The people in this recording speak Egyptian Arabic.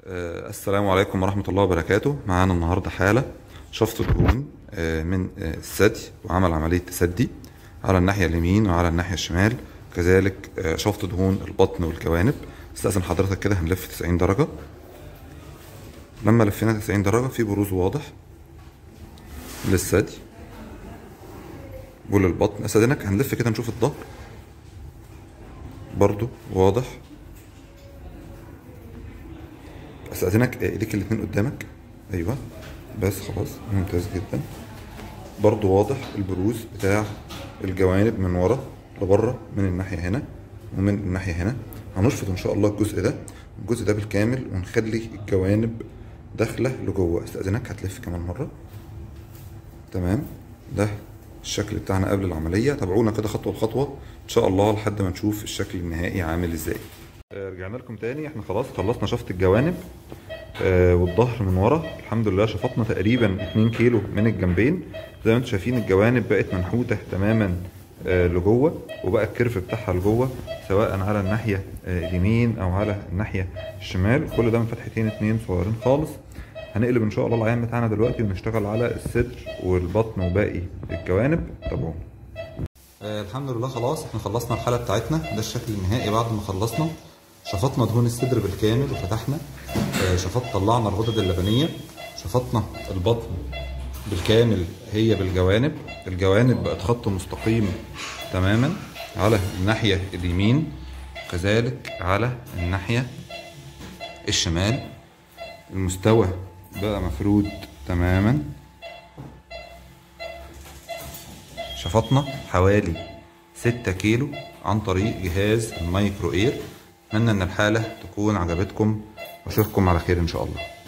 آه، السلام عليكم ورحمة الله وبركاته معانا النهاردة حالة شفط دهون آه، من آه، الثدي وعمل عملية تسدي على الناحية اليمين وعلى الناحية الشمال كذلك آه، شفط دهون البطن والجوانب استأذن حضرتك كده هنلف 90 درجة لما لفينا 90 درجة في بروز واضح للثدي وللبطن استأذنك هنلف كده نشوف الظهر برضو واضح استأذنك ايديك الاتنين قدامك ايوه بس خلاص ممتاز جدا برضو واضح البروز بتاع الجوانب من ورا لبره من الناحية هنا ومن الناحية هنا هنشفط ان شاء الله الجزء ده الجزء ده بالكامل ونخلي الجوانب داخلة لجوه استأذنك هتلف كمان مرة تمام ده الشكل بتاعنا قبل العملية تابعونا كده خطوة بخطوة ان شاء الله لحد ما نشوف الشكل النهائي عامل ازاي آه، رجعنا لكم تاني احنا خلاص خلصنا شفط الجوانب آه، والظهر من ورا الحمد لله شفطنا تقريبا 2 كيلو من الجنبين زي ما انتم شايفين الجوانب بقت منحوته تماما آه، لجوه وبقى الكيرف بتاعها لجوه سواء على الناحيه آه، اليمين او على الناحيه الشمال كل ده من فتحتين اتنين صغيرين خالص هنقلب ان شاء الله العيان بتاعنا دلوقتي ونشتغل على الصدر والبطن وباقي الجوانب تابعونا آه الحمد لله خلاص احنا خلصنا الحاله بتاعتنا ده الشكل النهائي بعد ما خلصنا شفطنا دهون الصدر بالكامل وفتحنا آه شفط طلعنا الغدد اللبنيه شفطنا البطن بالكامل هي بالجوانب الجوانب بقت خط مستقيم تماما على الناحيه اليمين كذلك على الناحيه الشمال المستوى بقى مفرود تماما شفطنا حوالي 6 كيلو عن طريق جهاز المايكرو اير اتمنى ان الحالة تكون عجبتكم واشوفكم على خير ان شاء الله